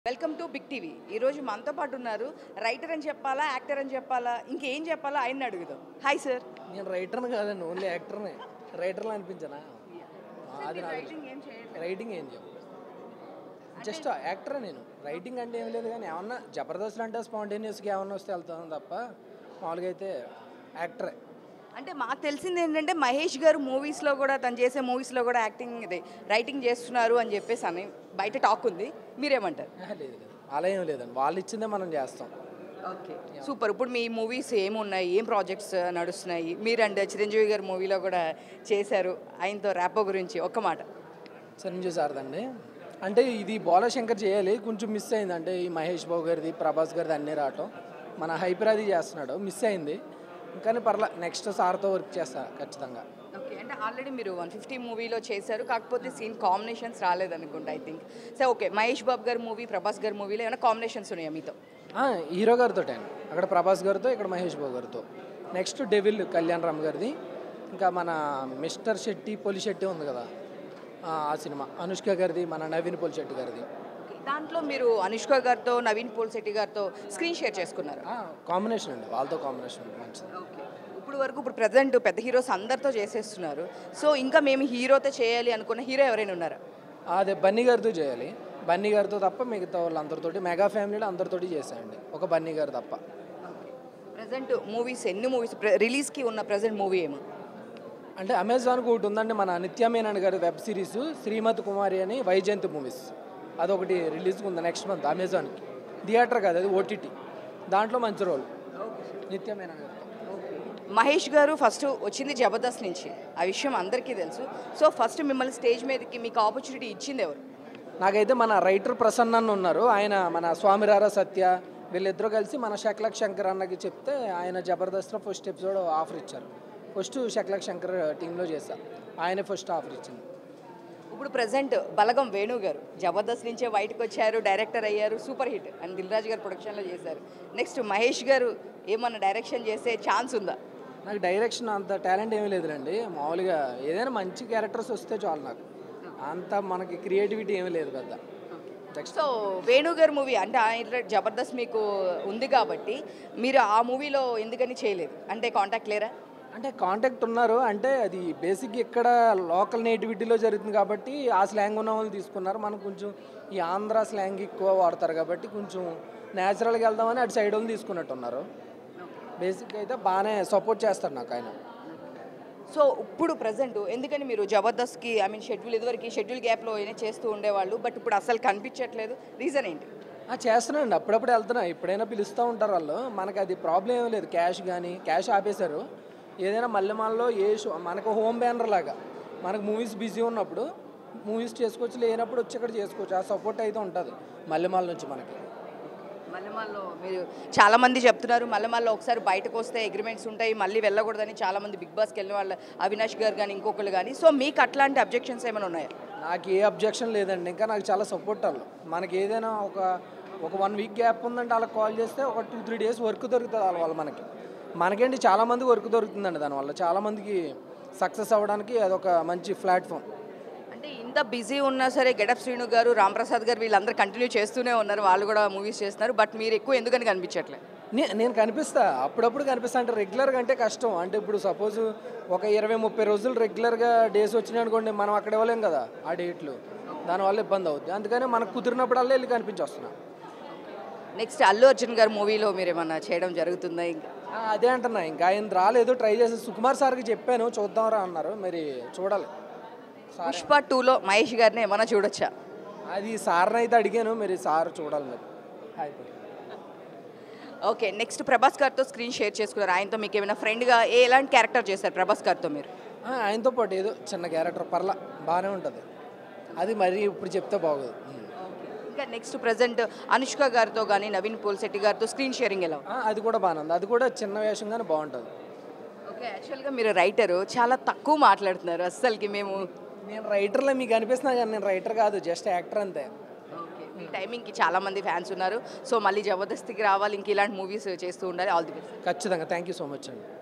Welcome to big TV ఈరోజు మనతో పాటు ఉన్నారు రైటర్ అని చెప్పాలా యాక్టర్ అని చెప్పాలా ఇంకేం చెప్పాలా ఆయన్ని అడుగుదాం హాయ్ సార్ నేను రైటర్ని కాదండి ఓన్లీ యాక్టర్నే రైటర్లు అనిపించనా అది నాది రైటింగ్ ఏం చెప్పు జస్ట్ యాక్టరే నేను రైటింగ్ అంటే ఏం లేదు కానీ ఏమన్నా జబర్దస్త్ అంటే స్పాంటేనియస్గా ఏమన్నా వస్తే వెళ్తాను తప్ప మామూలుగా అయితే యాక్టరే అంటే మాకు తెలిసింది ఏంటంటే మహేష్ గారు మూవీస్లో కూడా తను చేసే మూవీస్లో కూడా యాక్టింగ్ ఇది రైటింగ్ చేస్తున్నారు అని చెప్పేసి అని బయట టాక్ ఉంది మీరేమంటారు ఆహా, లేదు లేదు అలా ఏం లేదండి వాళ్ళు ఇచ్చిందే మనం చేస్తాం ఓకే సూపర్ ఇప్పుడు మీ మూవీస్ ఏమున్నాయి ఏం ప్రాజెక్ట్స్ నడుస్తున్నాయి మీరండి చిరంజీవి గారి మూవీలో కూడా చేశారు ఆయనతో ర్యాపో గురించి ఒక్క మాట చిరంజీవి సార్దండి అంటే ఇది బాలశంకర్ చేయాలి కొంచెం మిస్ అయింది అంటే ఈ మహేష్ బాబు గారిది ప్రభాస్ గారిది అన్నీ రావటం మన హైపరాది చేస్తున్నాడు మిస్ అయింది కానీ పర్లా నెక్స్ట్ సార్తో వర్క్ చేస్తా ఖచ్చితంగా ఓకే అంటే ఆల్రెడీ మీరు వన్ ఫిఫ్టీ మూవీలో చేశారు కాకపోతే సీన్ కాంబినేషన్స్ రాలేదనుకుంటా I think so okay Mahesh Babu గారి మూవీ ప్రభాస్ గారి మూవీలో ఏమైనా కాంబినేషన్స్ ఉన్నాయా మీతో ఆ, హీరో గారితో అండి అక్కడ ప్రభాస్ గారితో ఇక్కడ మహేష్ బాబు గారితో నెక్స్ట్ డెవిల్ కళ్యాణ్ రామ్ గారిది ఇంకా మన మిస్టర్ శెట్టి పొలి శెట్టి ఉంది కదా ఆ ఆ సినిమా అనుష్క గారిది మన నవీన్ పొలి శెట్టి గారిది Okay, దాంట్లో మీరు అనుష్క గారితో నవీన్ పోల్శెట్టి గారితో స్క్రీన్ షేర్ చేసుకున్నారు కాంబినేషన్ అండి వాళ్ళతో కాంబినేషన్ మంచిది ఓకే ఇప్పుడు వరకు ఇప్పుడు ప్రజెంట్ పెద్ద హీరోస్ అందరితో చేసేస్తున్నారు సో ఇంకా మేము హీరోతో చేయాలి అనుకున్న హీరో ఎవరైనా ఉన్నారా అదే బన్నీ గారితో చేయాలి బన్నీ గారితో తప్ప మిగతా వాళ్ళందరితోటి మెగా ఫ్యామిలీలో అందరితోటి చేశానండి ఒక బన్నీ గారు తప్ప ప్రజెంట్ మూవీస్ ఎన్ని మూవీస్ రిలీజ్కి ఉన్న ప్రజెంట్ మూవీ ఏమో అంటే అమెజాన్కి ఒకటి ఉందండి మన నిత్యమేనన్ గారి వెబ్ సిరీస్ శ్రీమతి కుమారి అని వైజయంతి మూవీస్ అదొకటి రిలీజ్కి ఉంది నెక్స్ట్ మంత్ అమెజాన్కి థియేటర్ కాదు అది ఓటీటీ దాంట్లో మంచి రోల్ నిత్యమేనన్ గారితో మహేష్ గారు ఫస్ట్ వచ్చింది జబర్దస్త్ నుంచి ఆ విషయం అందరికీ తెలుసు సో ఫస్ట్ మిమ్మల్ని స్టేజ్ మీదకి మీకు ఆపర్చునిటీ ఇచ్చింది ఎవరు నాకైతే మన రైటర్ ప్రసన్న అన్న ఉన్నారు ఆయన మన స్వామిరారా సత్య వీళ్ళిద్దరూ కలిసి మన శక్లక్ శంకర్ అన్నకి చెప్తే ఆయన జబర్దస్త్లో ఫస్ట్ ఎపిసోడ్ ఆఫర్ ఇచ్చారు ఫస్ట్ శక్లక్ శంకర్ టీంలో చేశా ఆయనే ఫస్ట్ ఆఫర్ ఇచ్చింది ఇప్పుడు ప్రజెంట్ బలగం వేణు గారు జబర్దస్త్ నుంచే బయటకు వచ్చారు డైరెక్టర్ అయ్యారు super hit and Dil Raju గారు ప్రొడక్షన్లో చేశారు నెక్స్ట్ మహేష్ గారు ఏమన్నా డైరెక్షన్ చేసే ఛాన్స్ ఉందా నాకు డైరెక్షన్ అంత టాలెంట్ ఏమీ లేదులేండి మామూలుగా ఏదైనా మంచి క్యారెక్టర్స్ వస్తే చాలు నాకు అంత మనకి క్రియేటివిటీ ఏమీ లేదు పెద్ద నెక్స్ట్ సో వేణు గారి మూవీ అంటే ఆయన జబర్దస్త్ మీకు ఉంది కాబట్టి మీరు ఆ మూవీలో ఎందుకని చేయలేదు అంటే కాంటాక్ట్ లేరా అంటే కాంటాక్ట్ ఉన్నారు అంటే అది బేసిక్ ఇక్కడ లోకల్ నేటివిటీలో జరుగుతుంది కాబట్టి ఆ స్లాంగ్ ఉన్న వాళ్ళు తీసుకున్నారు మనం కొంచెం ఈ ఆంధ్ర స్లాంగ్ ఎక్కువ వాడతారు కాబట్టి కొంచెం న్యాచురల్గా వెళ్దామని అటు సైడ్ వాళ్ళు తీసుకున్నట్టున్నారు బేసిక్ అయితే బాగానే సపోర్ట్ చేస్తారు నాకు ఆయన సో ఇప్పుడు ప్రజెంట్ ఎందుకని మీరు జబర్దస్త్కి ఐ మీన్ షెడ్యూల్ ఇదివరకు షెడ్యూల్ గ్యాప్లో ఏమైనా చేస్తూ ఉండేవాళ్ళు బట్ ఇప్పుడు అసలు కనిపించట్లేదు రీజన్ ఏంటి ఆ, చేస్తున్నానండి అప్పుడప్పుడు వెళ్తున్నా ఎప్పుడైనా పిలుస్తూ ఉంటారు వాళ్ళు మనకు అది ప్రాబ్లం ఏం లేదు క్యాష్ కానీ క్యాష్ ఆపేశారు ఏదైనా మల్లెమాలలో ఏ షో మనకు హోమ్ బ్యానర్ లాగా మనకు మూవీస్ బిజీ ఉన్నప్పుడు మూవీస్ చేసుకోవచ్చు లేనప్పుడు వచ్చి ఇక్కడ చేసుకోవచ్చు ఆ సపోర్ట్ అయితే ఉంటుంది మల్లెమాల నుంచి మనకి మల్లెమాల్లో మీరు చాలా మంది చెప్తున్నారు మల్లెమాల్లో ఒకసారి బయటకు వస్తే అగ్రిమెంట్స్ ఉంటాయి మళ్ళీ వెళ్ళకూడదని చాలా మంది బిగ్ బాస్కి వెళ్ళిన వాళ్ళు అవినాష్ గారు కానీ ఇంకొకరు కానీ సో మీకు అట్లాంటి అబ్జెక్షన్స్ ఏమైనా ఉన్నాయా నాకు ఏ అబ్జెక్షన్ లేదండి ఇంకా నాకు చాలా సపోర్ట్ వాళ్ళు మనకి ఏదైనా ఒక ఒక వన్ వీక్ గ్యాప్ ఉందంటే వాళ్ళకి కాల్ చేస్తే ఒక టూ త్రీ డేస్ వర్క్ దొరుకుతుంది వాళ్ళ వల్ల మనకి మనకేంటి చాలామంది వర్క్ దొరుకుతుందండి దానివల్ల చాలామందికి సక్సెస్ అవ్వడానికి అదొక మంచి ప్లాట్ఫామ్ అంటే ఇంత బిజీ ఉన్నా సరే గెటప్ శ్రీను గారు రాంప్రసాద్ గారు వీళ్ళందరూ కంటిన్యూ చేస్తూనే ఉన్నారు వాళ్ళు కూడా మూవీస్ చేస్తున్నారు బట్ మీరు ఎక్కువ ఎందుకని కనిపించట్లేదు నే నేను కనిపిస్తా అప్పుడప్పుడు కనిపిస్తా అంటే రెగ్యులర్గా అంటే కష్టం అంటే ఇప్పుడు సపోజ్ ఒక ఇరవై ముప్పై రోజులు రెగ్యులర్గా డేస్ వచ్చినాయి అనుకోండి మనం అక్కడ ఇవ్వలేం కదా ఆ డేట్లు దానివల్ల ఇబ్బంది అవుద్ది అందుకని మనకు కుదిరినప్పుడల్లా వెళ్ళి కనిపించి వస్తున్నా నెక్స్ట్ అల్లు అర్జున్ గారి మూవీలో మీరు ఏమన్నా చేయడం జరుగుతుందా ఇంకా ఆ, అదే అంటున్నా ఇంకా ఆయన రాలేదు ట్రై చేసి సుకుమార్ సార్కి చెప్పాను చూద్దాంరా అన్నారు మరి చూడాలి సార్ పుష్ప టూలో మహేష్ గారిని ఏమన్నా చూడొచ్చా అది సార్ని అయితే అడిగాను మరి సార్ చూడాలి మరి హాయ్ ఓకే నెక్స్ట్ ప్రభాస్ గారితో స్క్రీన్ షేర్ చేసుకున్నారు ఆయనతో మీకు ఏమైనా ఫ్రెండ్గా ఏ ఎలాంటి క్యారెక్టర్ చేశారు ప్రభాస్ గారితో మీరు ఆ, ఆయనతో పాటు ఏదో చిన్న క్యారెక్టర్ పర్లా బాగానే ఉంటుంది అది మరి ఇప్పుడు చెప్తే బాగోదు ఉమ్. ఇంకా నెక్స్ట్ ప్రజెంట్ అనుష్క గారితో కానీ నవీన్ పోల్శెట్టి గారితో స్క్రీన్ షేరింగ్ ఎలా ఆ, అది కూడా బాగానే ఉంది అది కూడా చిన్న వేషం కానీ బాగుంటుంది ఓకే యాక్చువల్గా మీరు రైటరు చాలా తక్కువ మాట్లాడుతున్నారు అస్సలకి మేము నేను రైటర్లో మీకు అనిపిస్తున్నా కానీ నేను రైటర్ కాదు జస్ట్ యాక్టర్ అంతే ఓకే మీ టైమింగ్కి చాలా మంది ఫ్యాన్స్ ఉన్నారు సో మళ్ళీ జబర్దస్తికి రావాలి ఇంక ఇలాంటి మూవీస్ చేస్తూ ఉండాలి ఆల్ ది బెస్ట్ ఖచ్చితంగా థ్యాంక్ యూ సో మచ్ అండి